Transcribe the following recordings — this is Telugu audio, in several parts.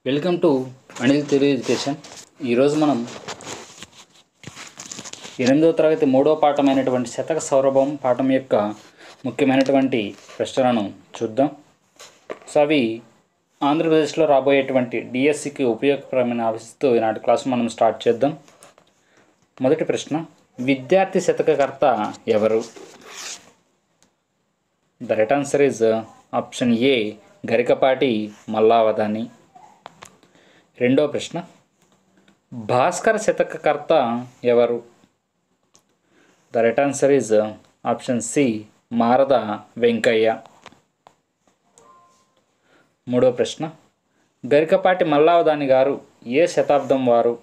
welcome to Anil Telugu education ఈరోజు మనం ఎనిమిదవ తరగతి మూడో పాఠమైనటువంటి శతక సౌరభం పాఠం యొక్క ముఖ్యమైనటువంటి ప్రశ్నలను చూద్దాం సో అవి ఆంధ్రప్రదేశ్లో రాబోయేటువంటి డిఎస్సికి ఉపయోగకరమైన ఆశిస్తూ ఈనాటి క్లాస్ మనం స్టార్ట్ చేద్దాం మొదటి ప్రశ్న విద్యార్థి శతకకర్త ఎవరు the right answer is option A Garikapati Mallavadhani రెండో ప్రశ్న భాస్కర శతకకర్త ఎవరు the right answer is option C Marada Venkayya మూడో ప్రశ్న గరికపాటి మల్లావదాని గారు ఏ శతాబ్దం వారు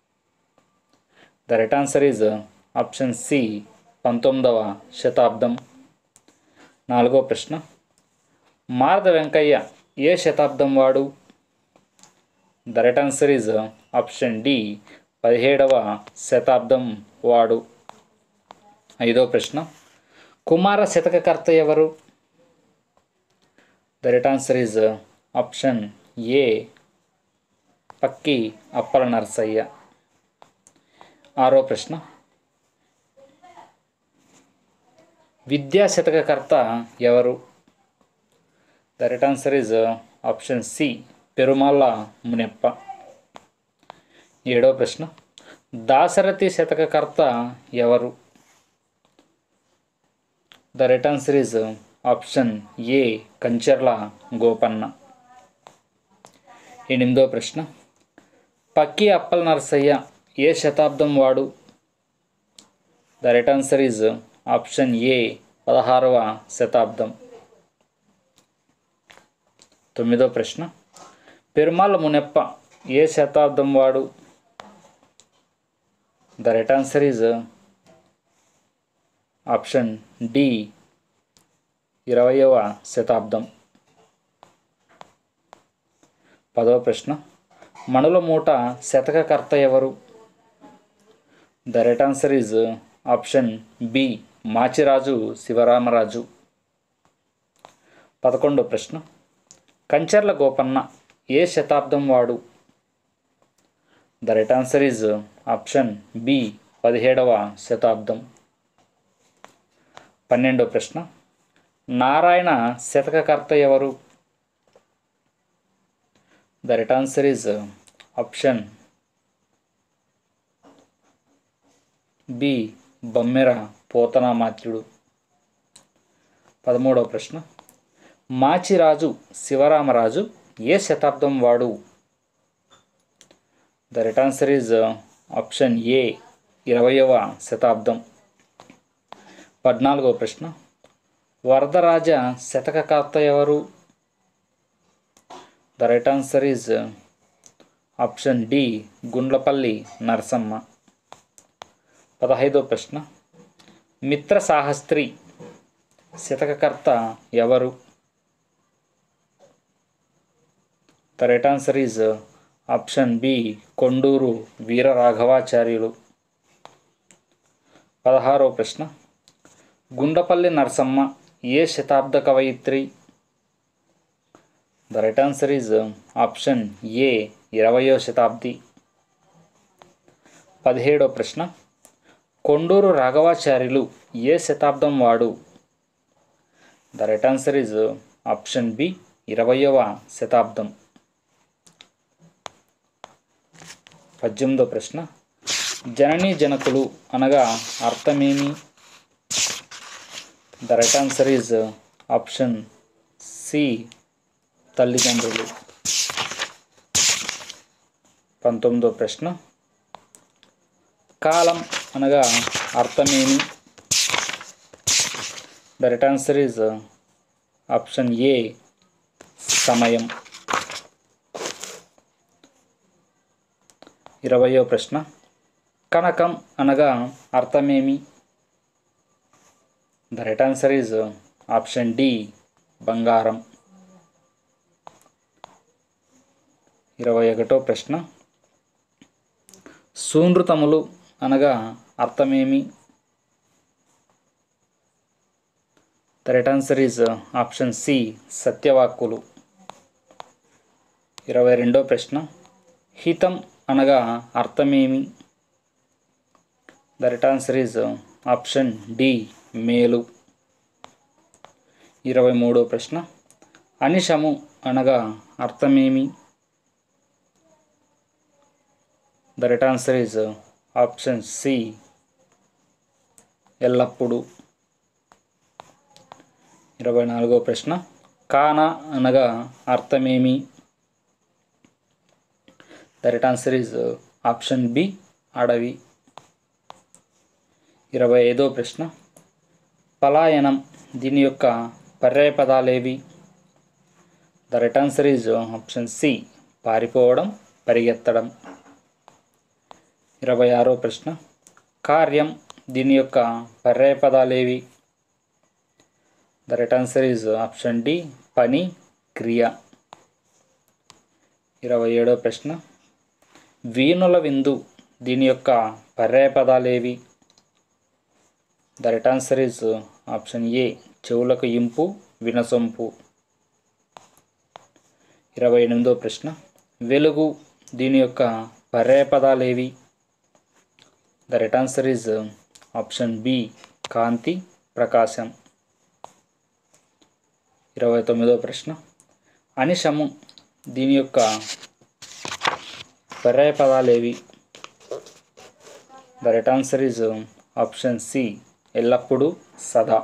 the right answer is option C పంతొమ్మిదవ శతాబ్దం నాలుగో ప్రశ్న మారద వెంకయ్య ఏ శతాబ్దం వాడు the right answer is option D పదిహేడవ శతాబ్దం వాడు ఐదో ప్రశ్న కుమార శతకకర్త ఎవరు the right answer is option A Pakki Appala Narasayya ఆరో ప్రశ్న విద్యా శతకకర్త ఎవరు the right answer is option C Perumalla Muneppa ఏడో ప్రశ్న దాశరథి శతకకర్త ఎవరు the right answer is option A Kancharla Gopanna ఎనిమిదో ప్రశ్న పక్కి అప్పల నరసయ్య ఏ శతాబ్దం వాడు the right answer is option A పదహారవ శతాబ్దం తొమ్మిదో ప్రశ్న పెరుమాళ్ళ మునెప్ప ఏ శతాబ్దం వాడు the right answer is option D ఇరవయవ శతాబ్దం పదవ ప్రశ్న మణుల మూట శతకకర్త ఎవరు the right answer is option B Machiraju Sivaramaraju పదకొండో ప్రశ్న కంచర్ల గోపన్న ఏ శతాబ్దం వాడు the right answer is option B పదిహేడవ శతాబ్దం పన్నెండో ప్రశ్న నారాయణ శతకకర్త ఎవరు the right answer is option B Bammera Pothanamatyudu పదమూడవ ప్రశ్న మాచిరాజు శివరామరాజు ఏ శతాబ్దం వాడు the right answer is option A ఇరవయవ శతాబ్దం పద్నాలుగో ప్రశ్న వరదరాజ శతకకర్త ఎవరు the right answer is option D Gundlapalli Narasamma పదహైదో ప్రశ్న మిత్ర సాహస్త్రి శతకకర్త ఎవరు the right answer is option B Konduru Veeraraghavacharyulu పదహారో ప్రశ్న గుండపల్లి నరసమ్మ ఏ శతాబ్ద కవయిత్రి the right answer is option A ఇరవయో శతాబ్ది పదిహేడో ప్రశ్న కొండూరు రాఘవాచార్యులు ఏ శతాబ్దం వాడు the right answer is option B ఇరవయవ శతాబ్దం పద్దెనిమిదో ప్రశ్న జననీ జనకులు అనగా అర్థమేమి the right answer is option C తల్లిదండ్రులు పంతొమ్మిదో ప్రశ్న కాలం అనగా అర్థమేమి the right answer is option A సమయం ఇరవయో ప్రశ్న కనకం అనగా అర్థమేమి the right answer is option D బంగారం ఇరవై ఒకటో ప్రశ్న సూనృతములు అనగా అర్థమేమి the right answer is option C సత్యవాక్కులు ఇరవై రెండో ప్రశ్న హితం అనగా అర్థమేమి the right answer is option D మేలు ఇరవై మూడో ప్రశ్న అనిశము అనగా అర్థమేమి the right answer is option C ఎల్లప్పుడూ ఇరవై నాలుగో ప్రశ్న కాన అనగా అర్థమేమి the right answer is option B అడవి ఇరవై ఐదో ప్రశ్న పలాయనం దీని యొక్క పర్యాయ పదాలేవి the right answer is option C పారిపోవడం పరిగెత్తడం ఇరవై ఆరో ప్రశ్న కార్యం దీని యొక్క పర్యాయ పదాలేవి the right answer is option D పని క్రియ ఇరవై ఏడో ప్రశ్న వీణుల విందు దీని యొక్క పర్యాయ పదాలేవి the right answer is option A చెవులకు ఇంపు వినసొంపు ఇరవై ఎనిమిదో ప్రశ్న వెలుగు దీని యొక్క పర్యాయ పదాలేవి the right answer is option B కాంతి ప్రకాశం ఇరవై తొమ్మిదో ప్రశ్న అనిశము దీని యొక్క పర్యాయ పదాలేవి the right answer is option C ఎల్లప్పుడూ సదా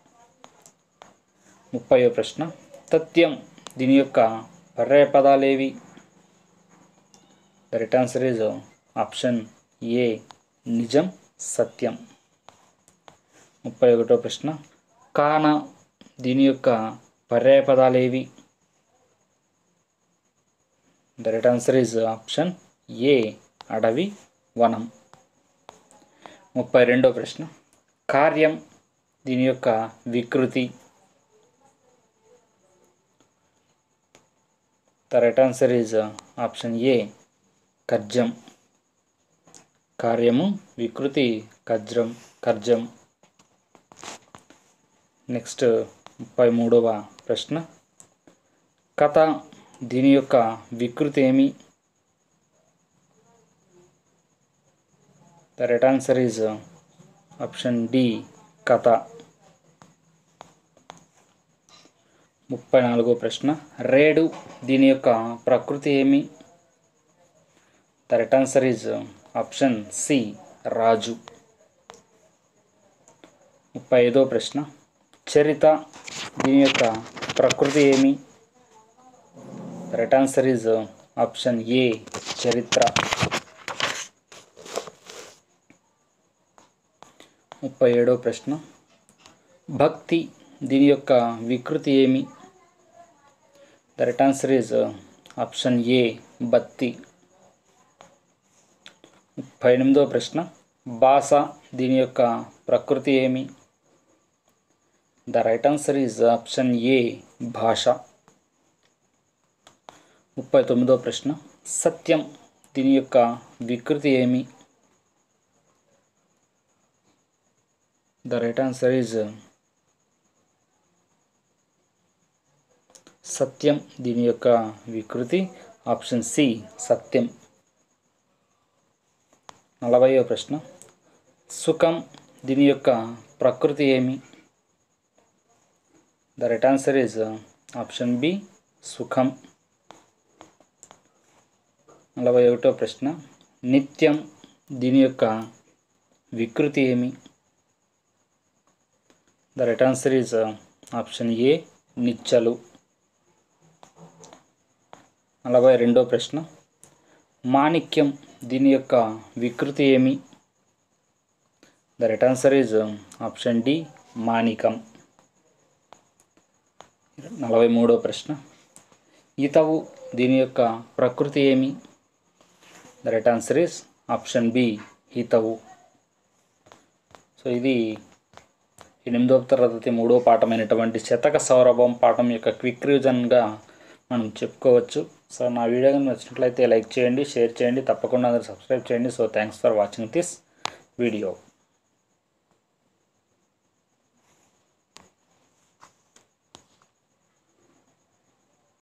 ముప్పయో ప్రశ్న తథ్యం దీని యొక్క పర్యాయ పదాలేవి the right answer is option A నిజం సత్యం ముప్పై ఒకటో ప్రశ్న కాన దీని యొక్క పర్యాయ పదాలేవి the right answer is option A అడవి వనం ముప్పై రెండో ప్రశ్న కార్యం దీని యొక్క వికృతి the right answer is option A కర్జం కార్యము వికృతి కజ్రం కర్జం నెక్స్ట్ ముప్పై మూడవ ప్రశ్న కథ దీని యొక్క వికృతి ఏమి the right answer is option D కథ ముప్పై నాలుగో ప్రశ్న రేడు దీని యొక్క ప్రకృతి ఏమి the right answer is option C రాజు ముప్పై ఐదో ప్రశ్న చరిత దీని యొక్క ప్రకృతి ఏమి the right answer is option A చరిత్ర ముప్పై ఏడో ప్రశ్న భక్తి దీని యొక్క వికృతి ఏమి the right answer is option A బత్తి ముప్పై ఎనిమిదో ప్రశ్న భాష దీని యొక్క ప్రకృతి ఏమి the right answer is option ఏ భాష ముప్పై తొమ్మిదో ప్రశ్న సత్యం దీని యొక్క వికృతి ఏమి ద రైట్ ఆన్సర్ ఈజ్ సత్యం దీని యొక్క వికృతి ఆప్షన్ సి సత్యం నలభైవ ప్రశ్న సుఖం దీని యొక్క ప్రకృతి ఏమి the right answer is option B సుఖం నలభై ఒకటో ప్రశ్న నిత్యం దీని యొక్క వికృతి ఏమి the right answer is option A నిచ్చలు నలభై రెండో ప్రశ్న మాణిక్యం దీని యొక్క వికృతి ఏమి the right answer is option D మాణికం నలభై మూడో ప్రశ్న ఈతవు దీని యొక్క ప్రకృతి ఏమి the right answer is option B హితవు సో ఇది ఎనిమిదవ తరగతి మూడో పాఠమైనటువంటి శతక సౌరభం పాఠం యొక్క క్విక్ రివిజన్గా మనం చెప్పుకోవచ్చు సో నా వీడియో కనుక నచ్చినట్లయితే లైక్ చేయండి షేర్ చేయండి తప్పకుండా అందరూ సబ్స్క్రైబ్ చేయండి so thanks for watching this video